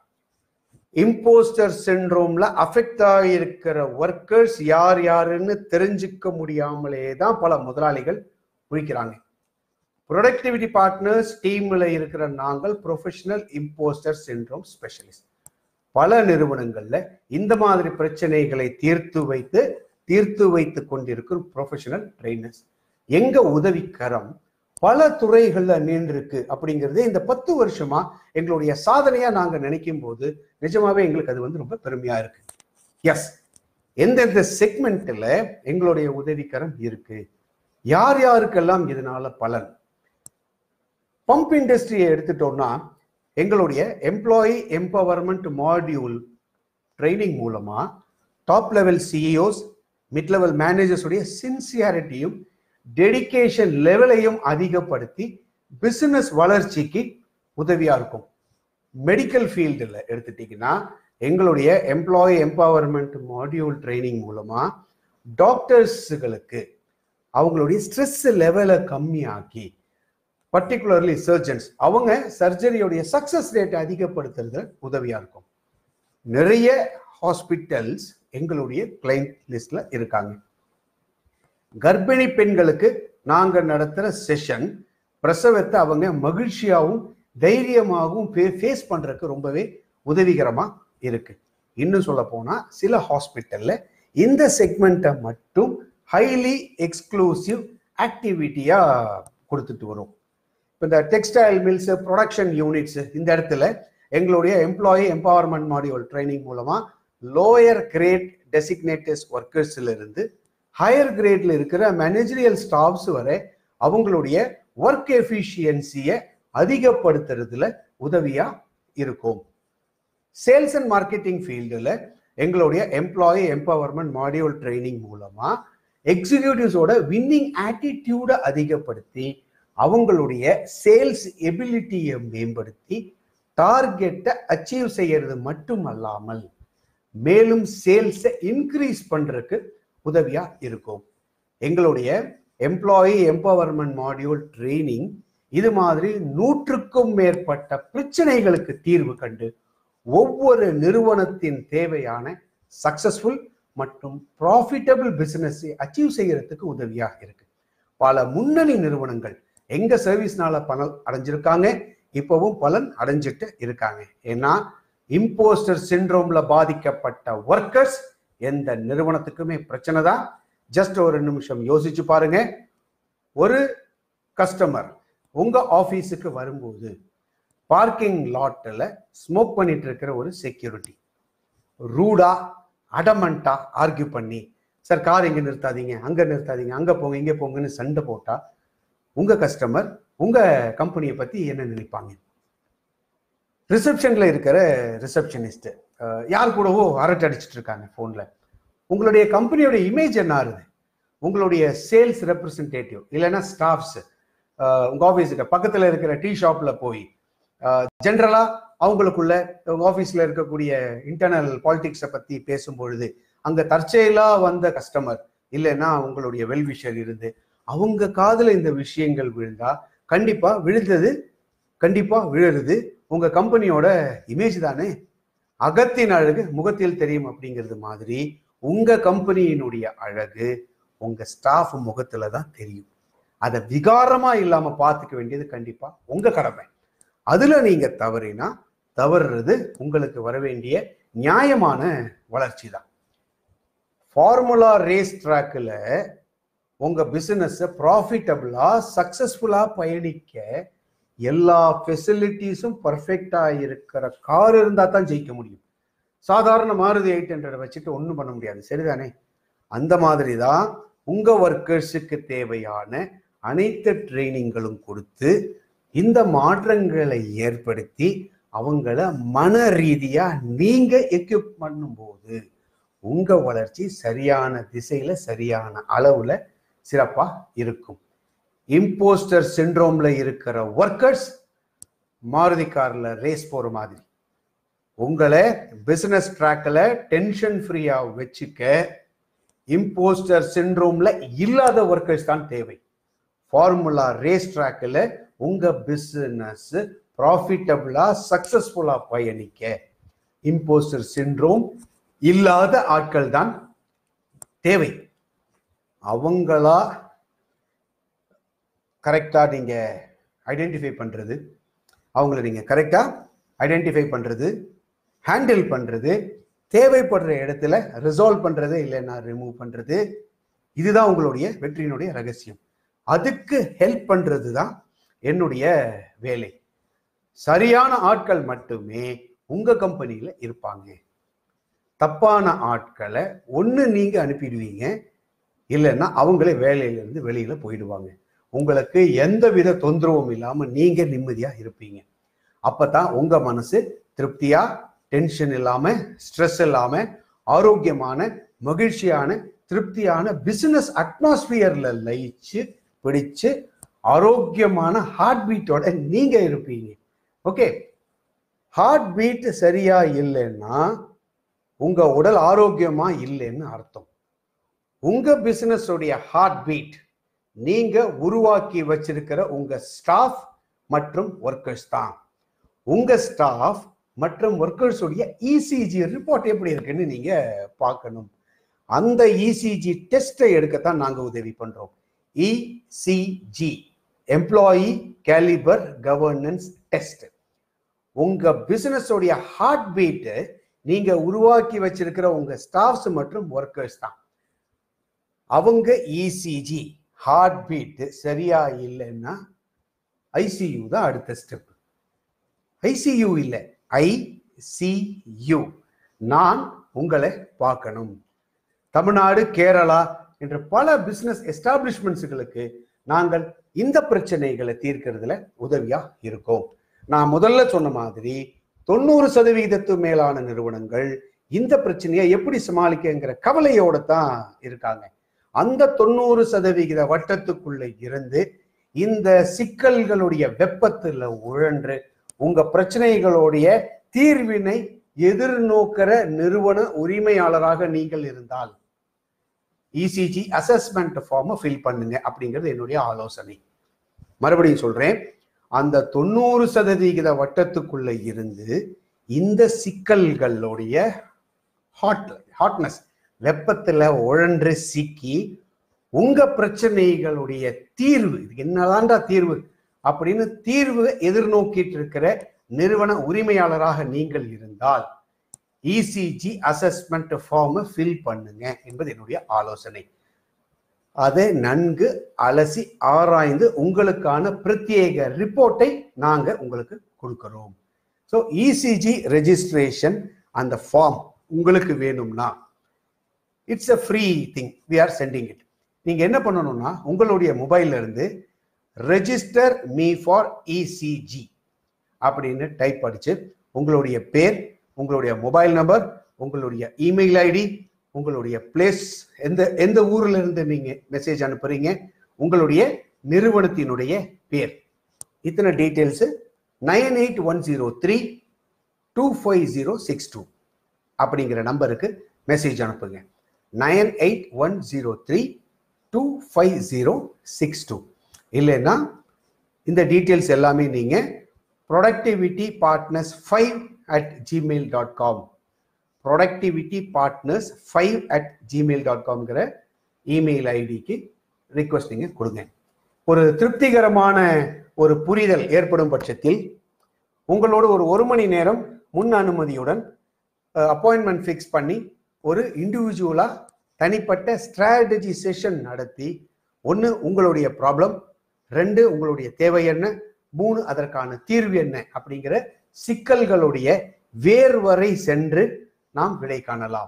இம்போஸ்டர் சிண்ட்ரோம்ல அஃபெக்ட் ஆகியிருக்கிற ஒர்க்கர்ஸ் யார் யாருன்னு தெரிஞ்சுக்க முடியாமலே தான் பல முதலாளிகள் குளிக்கிறாங்க ப்ரொடக்டிவிட்டி பார்ட்னர்ஸ் டீம்ல இருக்கிற நாங்கள் ப்ரொஃபஷனல் இம்போஸ்டர் சிண்ட்ரோம் ஸ்பெஷலிஸ்ட் பல நிறுவனங்கள்ல இந்த மாதிரி பிரச்சனைகளை தீர்த்து வைத்து தீர்த்து வைத்து கொண்டிருக்கும் ப்ரொஃபஷனல் ட்ரைனர்ஸ் எங்க உதவிக்கரம் பல துறைகள்ல நீண்டிருக்கு அப்படிங்கிறது இந்த பத்து வருஷமா எங்களுடைய சாதனையா நாங்க நினைக்கும் போது நிஜமாவே எங்களுக்கு அது வந்து ரொம்ப பெருமையா இருக்கு எஸ் எந்தெந்த செக்மெண்ட்ல எங்களுடைய உதவிக்கரம் இருக்கு யார் யாருக்கெல்லாம் இதனால பலன் பம்ப் இண்டஸ்ட்ரியை எடுத்துட்டோம்னா எங்களுடைய எம்ப்ளாயி எம்பவர்மெண்ட் மாடியூல் ட்ரைனிங் மூலமா top level CEOs mid level மேனேஜர்ஸுடைய சின்சியாரிட்டியும் டெடிகேஷன் லெவலையும் அதிகப்படுத்தி பிசினஸ் வளர்ச்சிக்கு உதவியா இருக்கும் மெடிக்கல் ஃபீல்டில் எடுத்துட்டீங்கன்னா எங்களுடைய எம்ப்ளாயி எம்பவர்மெண்ட் மாடியூல் ட்ரைனிங் மூலமா டாக்டர்ஸுகளுக்கு அவங்களுடைய ஸ்ட்ரெஸ் லெவலை கம்மியாக்கி பர்டிகுலர்லி சர்ஜன்ஸ் அவங்க சர்ஜரியோடைய சக்சஸ் ரேட்டை அதிகப்படுத்துறது உதவியா இருக்கும் நிறைய ஹாஸ்பிட்டல்ஸ் எங்களுடைய கிளைண்ட் லிஸ்ட்ல இருக்காங்க கர்ப்பிணி பெண்களுக்கு நாங்க நடத்துற செஷன் பிரசவத்தை அவங்க மகிழ்ச்சியாகவும் தைரியமாகவும் ஃபேஸ் பண்றதுக்கு ரொம்பவே உதவிகரமா இருக்கு இன்னும் சொல்ல போனா சில ஹாஸ்பிட்டல்ல இந்த செக்மெண்ட்டை மட்டும் ஹைலி எக்ஸ்க்ளூசிவ் ஆக்டிவிட்டியா கொடுத்துட்டு வரும் இப்போ இந்த டெக்ஸ்டைல் மில்ஸ் ப்ரொடக்ஷன் யூனிட்ஸ் இந்த இடத்துல எங்களுடைய எம்ப்ளாயி எம்பவர்மெண்ட் மாடியூல் ட்ரைனிங் மூலமா லோயர் கிரேட் டெசிக்னேட்டர்ஸ் ஒர்க்கர்ஸ்ல இருந்து ஹையர் கிரேட்ல இருக்கிற மேனேஜரியல் ஸ்டாஃப்ஸ் வரை அவங்களுடைய ஒர்க் எஃபிஷியன்சியை அதிகப்படுத்துறதுல உதவியா இருக்கும் சேல்ஸ் அண்ட் மார்க்கெட்டிங் ஃபீல்டில் எங்களுடைய எம்ப்ளாயி எம்பவர்மெண்ட் மாடியூல் ட்ரைனிங் மூலமா எக்ஸிக்யூட்டிவ்ஸோட வின்னிங் ஆட்டிடியூடை அதிகப்படுத்தி அவங்களுடைய சேல்ஸ் எபிலிட்டியை மேம்படுத்தி டார்கெட்டை அச்சீவ் செய்யறது மட்டும் அல்லாமல் மேலும் சேல்ஸை இன்க்ரீஸ் பண்றதுக்கு உதவியா இருக்கும் எங்களுடைய எம்ப்ளாயி எம்பவர்மெண்ட் மாடியூல் ட்ரைனிங் இது மாதிரி நூற்றுக்கும் மேற்பட்ட பிரச்சனைகளுக்கு தீர்வு கண்டு ஒவ்வொரு நிறுவனத்தின் தேவையான சக்சஸ்ஃபுல் மற்றும் ப்ராஃபிட்டபிள் பிசினஸை அச்சீவ் செய்யறதுக்கு உதவியாக இருக்கு பல முன்னணி நிறுவனங்கள் எங்க சர்வீஸ்னால பலன் அடைஞ்சிருக்காங்க இப்பவும் பலன் அடைஞ்சிட்டு இருக்காங்க ஏன்னா இம்போஸ்டர் சிண்ட்ரோம்ல பாதிக்கப்பட்ட ஒர்க்கர்ஸ் எந்த நிறுவனத்துக்குமே பிரச்சனை தான் ஜஸ்ட் ஒரு நிமிஷம் யோசிச்சு பாருங்க ஒரு கஸ்டமர் உங்க ஆபீஸுக்கு வரும்போது பார்க்கிங் லாட்டில் ஸ்மோக் பண்ணிட்டு இருக்கிற ஒரு செக்யூரிட்டி ரூடா அடமண்டா ஆர்கியூ பண்ணி சார் கார் இங்க நிறுத்தாதீங்க அங்க நிறுத்தாதீங்க அங்க போங்க இங்க போங்கன்னு சண்டை போட்டா உங்க கஸ்டமர் உங்க கம்பெனியை பத்தி என்ன நினைப்பாங்க ரிசப்ஷன்ல இருக்கிற ரிசப்ஷனிஸ்ட் யார் கூடவோ அரட்டை அடிச்சிட்டு இருக்காங்க போன்ல உங்களுடைய கம்பெனியோட இமேஜ் என்ன ஆகுது உங்களுடைய சேல்ஸ் ரெப்ரசன்டேட்டிவ் இல்லைன்னா ஸ்டாஃப்ஸ் உங்க ஆஃபீஸுக்கு பக்கத்துல இருக்கிற டீ ஷாப்ல போய் ஜென்ரலா அவங்களுக்குள்ள உங்க ஆஃபீஸ்ல இருக்கக்கூடிய இன்டர்னல் பாலிடிக்ஸை பத்தி பேசும்பொழுது அங்க தற்செயலா வந்த கஸ்டமர் இல்லைன்னா உங்களுடைய வெல்விஷர் இருந்து அவங்க காதுல இந்த விஷயங்கள் விழுந்தா கண்டிப்பா விழுந்தது கண்டிப்பா விழுறது உங்க கம்பெனியோட இமேஜ் தானே அகத்தின் அழகு முகத்தில் தெரியும் அப்படிங்கிறது மாதிரி உங்க கம்பெனியினுடைய அழகு உங்க ஸ்டாஃப் முகத்துல தான் தெரியும் அதை விகாரமா இல்லாம பார்த்துக்க வேண்டியது கண்டிப்பா உங்க கடமை அதுல நீங்க தவறினா தவறுறது உங்களுக்கு வர வேண்டிய நியாயமான வளர்ச்சி தான் ஃபார்முலா ரேஸ் ட்ராக்ல உங்க பிசினஸ் ப்ராஃபிட்டபிளா சக்சஸ்ஃபுல்லா பயணிக்க எல்லா ஃபெசிலிட்டிஸும் பர்ஃபெக்டா இருக்கிற கார் இருந்தா தான் ஜெயிக்க முடியும் சாதாரண மாருதி எயிட் ஹண்ட்ரட் வச்சுட்டு ஒன்றும் பண்ண முடியாது சரிதானே அந்த மாதிரி தான் உங்க ஒர்க்கர்ஸுக்கு தேவையான அனைத்து ட்ரைனிங்களும் கொடுத்து இந்த மாற்றங்களை ஏற்படுத்தி அவங்கள மன ரீதியா நீங்க எக்யூப் பண்ணும்போது உங்க வளர்ச்சி சரியான திசையில சரியான அளவுல சிறப்பா இருக்கும் இம்போஸ்டர் சிண்ட்ரோம்ல இருக்கிற ஒர்க்கர்ஸ் மாருதி கார்ல ரேஸ் போற மாதிரி உங்களை பிசினஸ் ட்ராக்ல டென்ஷன் ஃப்ரீயா வச்சுக்க இம்போஸ்டர் சிண்ட்ரோம்ல இல்லாத ஒர்க்கர்ஸ் தான் தேவை ஃபார்முலா ரேஸ் ட்ராக்ல உங்க பிசினஸ் ப்ராஃபிட்டபிளா சக்சஸ்ஃபுல்லா பயணிக்க இம்போஸ்டர் சிண்ட்ரோம் இல்லாத ஆட்கள் தான் தேவை அவங்களா கரெக்டா நீங்க ஐடென்டிஃபை பண்றது அவங்கள நீங்க கரெக்டா ஐடென்டிஃபை பண்றது ஹேண்டில் பண்றது தேவைப்படுற இடத்துல ரிசால்வ் பண்றது இல்லைன்னா ரிமூவ் பண்றது இதுதான் உங்களுடைய வெற்றியினுடைய ரகசியம் அதுக்கு ஹெல்ப் பண்றது தான் என்னுடைய வேலை சரியான ஆட்கள் மட்டுமே உங்க கம்பெனியில இருப்பாங்க தப்பான ஆட்களை ஒன்று நீங்க அனுப்பிடுவீங்க இல்லைன்னா அவங்களே வேலையிலிருந்து வெளியில போயிடுவாங்க உங்களுக்கு எந்த வித தொந்தரவும் இல்லாம நீங்க நிம்மதியா இருப்பீங்க அப்பதான் உங்க மனசு திருப்தியா டென்ஷன் இல்லாம ஸ்ட்ரெஸ் இல்லாம ஆரோக்கியமான மகிழ்ச்சியான திருப்தியான பிசினஸ் அட்மாஸ்பியர்ல லயிச்சு பிடிச்சு ஆரோக்கியமான ஹார்ட் பீட்டோட நீங்க இருப்பீங்க ஓகே ஹார்ட் பீட் சரியா இல்லைன்னா உங்க உடல் ஆரோக்கியமா இல்லைன்னு அர்த்தம் உங்க பிசினஸ் உடைய ஹார்ட் பீட் நீங்க உருவாக்கி வச்சிருக்கிற உங்க ஸ்டாஃப் மற்றும் ஒர்க்கர்ஸ் தான் உங்க ஸ்டாஃப் மற்றும் ஒர்க்கர்ஸ் உடைய இசிஜி ரிப்போர்ட் எப்படி இருக்குன்னு நீங்க பார்க்கணும் அந்த இசிஜி டெஸ்ட்டை எடுக்கத்தான் நாங்க உதவி பண்றோம் ECG employee calibre governance test உங்க பிசினஸ் உடைய ஹார்ட் பீட் நீங்க உருவாக்கி வச்சிருக்கிற உங்க ஸ்டாஃப்ஸ் மற்றும் ஒர்க்கர்ஸ் தான் அவங்க இசிஜி ஹார்ட் பீட் சரியா இல்லைன்னா ஐசியூ தான் அடுத்த ஸ்டெப் ஐசியூ இல்லை ஐசியூ நான் உங்களை பார்க்கணும் தமிழ்நாடு கேரளா என்ற பல பிசினஸ் எஸ்டாப்ளிஷ்மெண்ட்ஸுகளுக்கு நாங்கள் இந்த பிரச்சனைகளை தீர்க்கிறதுல உதவியா இருக்கோம் நான் முதல்ல சொன்ன மாதிரி தொண்ணூறு சதவீதத்து மேலான நிறுவனங்கள் இந்த பிரச்சனையை எப்படி சமாளிக்கங்கிற கவலையோட தான் இருக்காங்க அந்த தொண்ணூறு சதவிகித வட்டத்துக்குள்ள இருந்து இந்த சிக்கல்களுடைய வெப்பத்துல உழன்று உங்க பிரச்சனைகளுடைய தீர்வினை எதிர்நோக்கிற நிறுவன உரிமையாளராக நீங்கள் இருந்தால் இசிஜி அசஸ்மெண்ட் ஃபார்மை ஃபில் பண்ணுங்க அப்படிங்கிறது என்னுடைய ஆலோசனை மறுபடியும் சொல்றேன் அந்த தொண்ணூறு சதவிகித வட்டத்துக்குள்ள இருந்து இந்த சிக்கல்களுடைய ஹாட் ஹாட்னஸ் வெப்பத்துல உழன்று சிக்கி உங்க பிரச்சனைகளுடைய தீர்வு இதுக்கு என்னதான்டா தீர்வு அப்படின்னு தீர்வு எதிர்நோக்கிட்டு இருக்கிற நிறுவன உரிமையாளராக நீங்கள் இருந்தால் இசிஜி அசஸ்மெண்ட் ஃபார்ம் ஃபில் பண்ணுங்க என்பது என்னுடைய ஆலோசனை அதை நன்கு அலசி ஆராய்ந்து உங்களுக்கான பிரத்யேக ரிப்போர்ட்டை நாங்க உங்களுக்கு கொடுக்கிறோம் ஸோ இசிஜி ரெஜிஸ்ட்ரேஷன் அந்த ஃபார்ம் உங்களுக்கு வேணும்னா it's a free thing we are sending it நீங்க என்ன பண்ணணும்னா உங்களுடைய மொபைல்ல இருந்து ரெஜிஸ்டர் மீ ஃபார் இசிஜி அப்படின்னு டைப் அடிச்சு உங்களுடைய பேர் உங்களுடைய மொபைல் நம்பர் உங்களுடைய இமெயில் ஐடி உங்களுடைய பிளேஸ் எந்த எந்த ஊர்ல இருந்து நீங்க மெசேஜ் அனுப்புறீங்க உங்களுடைய நிறுவனத்தினுடைய பேர் இத்தனை details nine eight one zero three two five zero six two அப்படிங்கிற நம்பருக்கு மெசேஜ் அனுப்புங்க nine eight one zero three two five zero six two இல்லைன்னா இந்த டீட்டெயில்ஸ் எல்லாமே நீங்க productivity partners five at Gmail dot com productivity partners five at Gmail dot காம்ங்கிற email ஐடிக்கு request நீங்கள் கொடுங்க ஒரு திருப்திகரமான ஒரு புரிதல் ஏற்படும் பட்சத்தில் உங்களோட ஒரு ஒரு மணி நேரம் முன் அனுமதியுடன் அப்பாயின்மெண்ட் ஃபிக்ஸ் பண்ணி ஒரு இண்டிவிஜுவலாக தனிப்பட்ட ஸ்ட்ராட்டஜி செஷன் நடத்தி ஒன்று உங்களுடைய ப்ராப்ளம் ரெண்டு உங்களுடைய தேவை என்ன மூணு அதற்கான தீர்வு என்ன அப்படிங்கிற சிக்கல்களுடைய வேர் வரை சென்று நாம் விடை காணலாம்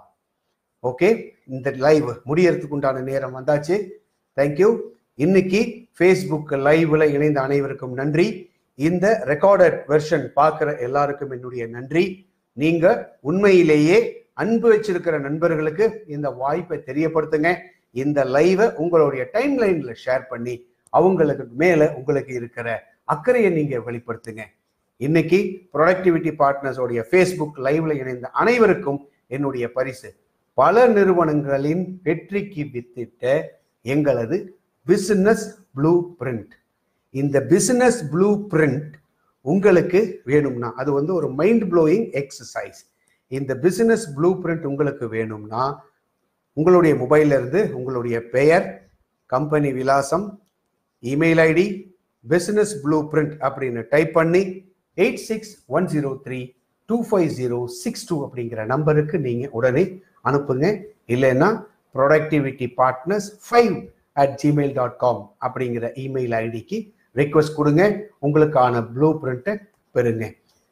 ஓகே இந்த லைவ் முடியறதுக்கு உண்டான நேரம் வந்தாச்சு தேங்க்யூ இன்னைக்கு ஃபேஸ்புக் லைவ்ல இணைந்த அனைவருக்கும் நன்றி இந்த ரெக்கார்டட் வெர்ஷன் பார்க்குற எல்லாருக்கும் என்னுடைய நன்றி நீங்க உண்மையிலேயே அன்பு வச்சிருக்கிற நண்பர்களுக்கு இந்த வாய்ப்பை தெரியப்படுத்துங்க இந்த லைவை உங்களுடைய டைம் லைன்ல ஷேர் பண்ணி அவங்களுக்கு மேல உங்களுக்கு இருக்கிற அக்கறையை நீங்க வெளிப்படுத்துங்க இன்னைக்கு ப்ரொடக்டிவிட்டி பார்ட்னர்ஸோடைய ஃபேஸ்புக் லைவ்ல இணைந்த அனைவருக்கும் என்னுடைய பரிசு பல நிறுவனங்களின் வெற்றிக்கு வித்திட்ட எங்களது பிசினஸ் ப்ளூ பிரிண்ட் இந்த பிசினஸ் ப்ளூ பிரிண்ட் உங்களுக்கு வேணும்னா அது வந்து ஒரு மைண்ட் ப்ளோயிங் எக்ஸசைஸ் இந்த பிசினஸ் ப்ளூ பிரிண்ட் உங்களுக்கு வேணும்னா உங்களுடைய மொபைல்ல இருந்து உங்களுடைய பெயர் கம்பெனி விலாசம் email ID business blueprint அப்படின்னு டைப் பண்ணி eight six one zero three two five zero six two அப்படிங்கிற நம்பருக்கு நீங்க உடனே அனுப்புங்க இல்லைன்னா productivity partners five at Gmail dot com அப்படிங்கிற இமெயில் ஐடிக்கு ரெக்வஸ்ட் கொடுங்க உங்களுக்கான ப்ளூ பிரிண்ட்டை பெறுங்க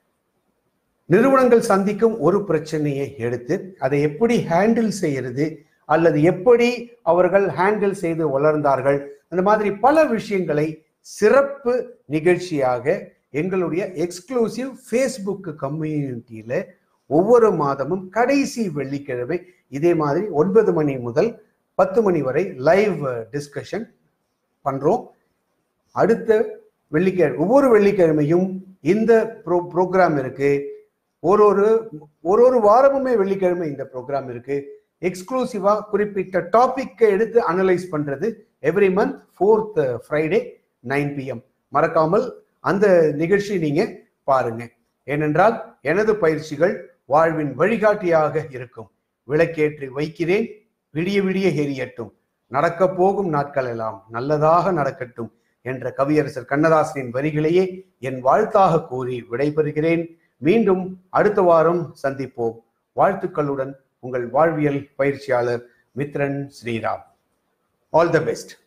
நிறுவனங்கள் சந்திக்கும் ஒரு பிரச்சனையை எடுத்து அதை எப்படி ஹேண்டில் செய்யறது அல்லது எப்படி அவர்கள் ஹேண்டில் செய்து வளர்ந்தார்கள் அந்த மாதிரி பல விஷயங்களை சிறப்பு நிகழ்ச்சியாக எங்களுடைய எக்ஸ்க்ளூசிவ் ஃபேஸ்புக் கம்யூனிட்டியில ஒவ்வொரு மாதமும் கடைசி வெள்ளிக்கிழமை இதே மாதிரி ஒன்பது மணி முதல் பத்து மணி வரை லைவ் டிஸ்கஷன் பண்றோம் அடுத்த வெள்ளிக்கிழமை ஒவ்வொரு வெள்ளிக்கிழமையும் இந்த ப்ரோ ப்ரோக்ராம் இருக்கு ஒரு ஒரு ஒரு ஒரு வாரமுமே வெள்ளிக்கிழமை இந்த ப்ரோக்ராம் இருக்கு எக்ஸ்க்ளூசிவா குறிப்பிட்ட டாபிக்கை எடுத்து அனலைஸ் பண்றது every month fourth Friday nine PM மறக்காமல் அந்த நிகழ்ச்சி நீங்க பாருங்க ஏனென்றால் எனது பயிற்சிகள் வாழ்வின் வழிகாட்டியாக இருக்கும் விளக்கேற்றி வைக்கிறேன் விடிய விடிய எரியட்டும் நடக்க போகும் நாட்கள் எல்லாம் நல்லதாக நடக்கட்டும் என்ற கவியரசர் கண்ணதாசனின் வரிகளையே என் வாழ்த்தாக கூறி விடைபெறுகிறேன் மீண்டும் அடுத்த வாரம் சந்திப்போம் வாழ்த்துக்களுடன் உங்கள் வாழ்வியல் பயிற்சியாளர் Mithran Sriram all the best